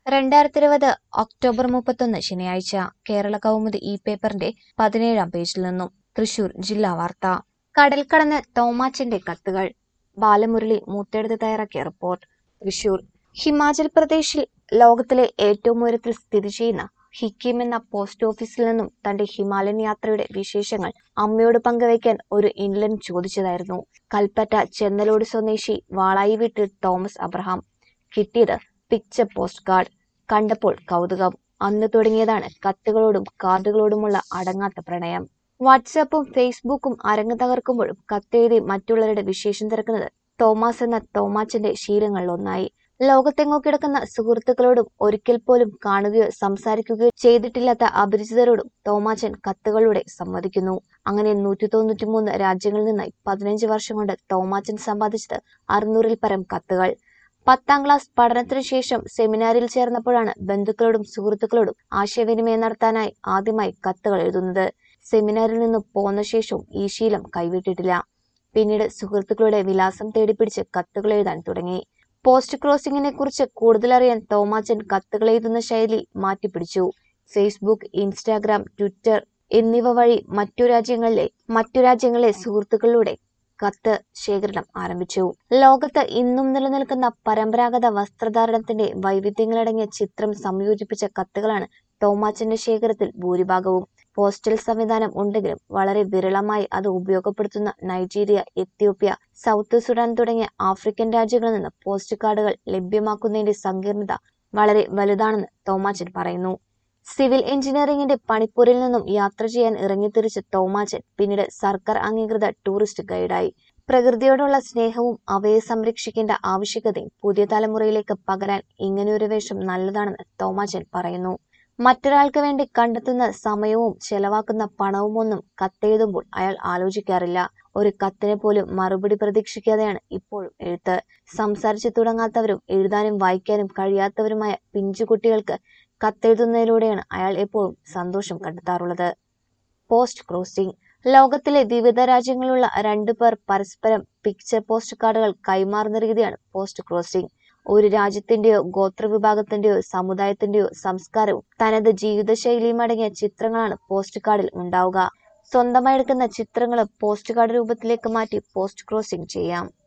രണ്ടായിരത്തി ഇരുപത് ഒക്ടോബർ മുപ്പത്തൊന്ന് ശനിയാഴ്ച കേരള കൗമുദി ഇ പേപ്പറിന്റെ പതിനേഴാം പേജിൽ നിന്നും തൃശൂർ ജില്ലാ വാർത്ത കടൽ കടന്ന് തോമാച്ചന്റെ കത്തുകൾ ബാലമുരളി മൂത്തെടുത്ത് തയ്യാറാക്കിയ റിപ്പോർട്ട് തൃശൂർ ഹിമാചൽ പ്രദേശിൽ ലോകത്തിലെ ഏറ്റവും ഉയരത്തിൽ സ്ഥിതി ചെയ്യുന്ന ഹിക്കിം എന്ന പോസ്റ്റ് ഓഫീസിൽ നിന്നും തന്റെ ഹിമാലയൻ യാത്രയുടെ വിശേഷങ്ങൾ അമ്മയോട് പങ്കുവയ്ക്കാൻ ഒരു ഇൻലൻ ചോദിച്ചതായിരുന്നു കൽപ്പറ്റ ചെന്നലോട് സ്വദേശി വാളായി വീട്ടിൽ തോമസ് അബ്രഹാം കിട്ടിയത് പിക്ചർ പോസ്റ്റ് കാർഡ് കണ്ടപ്പോൾ കൗതുകം അന്ന് തുടങ്ങിയതാണ് കത്തുകളോടും കാർഡുകളോടുമുള്ള അടങ്ങാത്ത പ്രണയം വാട്സാപ്പും ഫേസ്ബുക്കും അരങ്ങ് തകർക്കുമ്പോഴും കത്തെഴുതി മറ്റുള്ളവരുടെ വിശേഷം തിരക്കുന്നത് തോമസ് എന്ന തോമാച്ചന്റെ ശീലങ്ങളിലൊന്നായി ലോകത്തെങ്ങോ കിടക്കുന്ന സുഹൃത്തുക്കളോടും ഒരിക്കൽ പോലും കാണുകയോ സംസാരിക്കുകയോ ചെയ്തിട്ടില്ലാത്ത അപരിചിതരോടും തോമാച്ചൻ കത്തുകളിലൂടെ സംവദിക്കുന്നു അങ്ങനെ നൂറ്റി തൊണ്ണൂറ്റി മൂന്ന് രാജ്യങ്ങളിൽ നിന്നായി പതിനഞ്ച് വർഷം കൊണ്ട് തോമാച്ചൻ സമ്പാദിച്ചത് അറുന്നൂറിൽ പരം കത്തുകൾ പത്താം ക്ലാസ് പഠനത്തിനു ശേഷം സെമിനാരിൽ ചേർന്നപ്പോഴാണ് ബന്ധുക്കളോടും സുഹൃത്തുക്കളോടും ആശയവിനിമയം നടത്താനായി ആദ്യമായി കത്തുകൾ എഴുതുന്നത് സെമിനാരിൽ നിന്ന് പോന്ന ശേഷവും ഈ ശീലം കൈവിട്ടിട്ടില്ല പിന്നീട് സുഹൃത്തുക്കളുടെ വിലാസം തേടിപ്പിടിച്ച് കത്തുകൾ എഴുതാൻ തുടങ്ങി പോസ്റ്റ് ക്രോസിംഗിനെ കുറിച്ച് കൂടുതലറിയാൻ തോമാച്ചൻ കത്തുകൾ എഴുതുന്ന ശൈലി മാറ്റിപ്പിടിച്ചു ഫേസ്ബുക്ക് ഇൻസ്റ്റാഗ്രാം ട്വിറ്റർ എന്നിവ വഴി മറ്റു രാജ്യങ്ങളിലെ മറ്റു രാജ്യങ്ങളിലെ സുഹൃത്തുക്കളിലൂടെ കത്ത് ശേഖരണം ആരംഭിച്ചു ലോകത്ത് ഇന്നും നിലനിൽക്കുന്ന പരമ്പരാഗത വസ്ത്രധാരണത്തിന്റെ വൈവിധ്യങ്ങളടങ്ങിയ ചിത്രം സംയോജിപ്പിച്ച കത്തുകളാണ് തോമാച്ചന്റെ ശേഖരത്തിൽ ഭൂരിഭാഗവും പോസ്റ്റൽ സംവിധാനം ഉണ്ടെങ്കിലും വളരെ വിരളമായി അത് ഉപയോഗപ്പെടുത്തുന്ന നൈജീരിയ എത്യോപ്യ സൗത്ത് സുഡാൻ തുടങ്ങിയ ആഫ്രിക്കൻ രാജ്യങ്ങളിൽ നിന്ന് പോസ്റ്റ് കാർഡുകൾ ലഭ്യമാക്കുന്നതിന്റെ സങ്കീർണത വളരെ വലുതാണെന്ന് തോമാച്ചൻ പറയുന്നു സിവിൽ എഞ്ചിനീയറിംഗിന്റെ പണിപ്പൂരിൽ നിന്നും യാത്ര ചെയ്യാൻ ഇറങ്ങിത്തിരിച്ച തോമാച്ചൻ പിന്നീട് സർക്കാർ അംഗീകൃത ടൂറിസ്റ്റ് ഗൈഡായി പ്രകൃതിയോടുള്ള സ്നേഹവും അവയെ സംരക്ഷിക്കേണ്ട ആവശ്യകതയും പുതിയ തലമുറയിലേക്ക് പകരാൻ ഇങ്ങനെയൊരു വേഷം നല്ലതാണെന്ന് തോമാച്ചൻ പറയുന്നു മറ്റൊരാൾക്ക് വേണ്ടി കണ്ടെത്തുന്ന സമയവും ചെലവാക്കുന്ന പണവും ഒന്നും കത്തെഴുതുമ്പോൾ അയാൾ ആലോചിക്കാറില്ല ഒരു കത്തിനെ പോലും മറുപടി പ്രതീക്ഷിക്കാതെയാണ് ഇപ്പോഴും എഴുത്ത് സംസാരിച്ചു തുടങ്ങാത്തവരും എഴുതാനും വായിക്കാനും കഴിയാത്തവരുമായ പിഞ്ചുകുട്ടികൾക്ക് കത്തെഴുതുന്നതിലൂടെയാണ് അയാൾ എപ്പോഴും സന്തോഷം കണ്ടെത്താറുള്ളത് പോസ്റ്റ് ക്രോസിംഗ് ലോകത്തിലെ വിവിധ രാജ്യങ്ങളിലുള്ള രണ്ടു പേർ പരസ്പരം പിക്ചർ പോസ്റ്റ് കാർഡുകൾ കൈമാറുന്ന രീതിയാണ് പോസ്റ്റ് ക്രോസിംഗ് ഒരു രാജ്യത്തിന്റെയോ ഗോത്രവിഭാഗത്തിന്റെയോ സമുദായത്തിന്റെയോ സംസ്കാരവും തനത് ജീവിതശൈലിയും അടങ്ങിയ ചിത്രങ്ങളാണ് പോസ്റ്റ് കാർഡിൽ ഉണ്ടാവുക സ്വന്തമായി എടുക്കുന്ന ചിത്രങ്ങൾ പോസ്റ്റ് കാർഡ് രൂപത്തിലേക്ക് മാറ്റി പോസ്റ്റ് ക്രോസിംഗ് ചെയ്യാം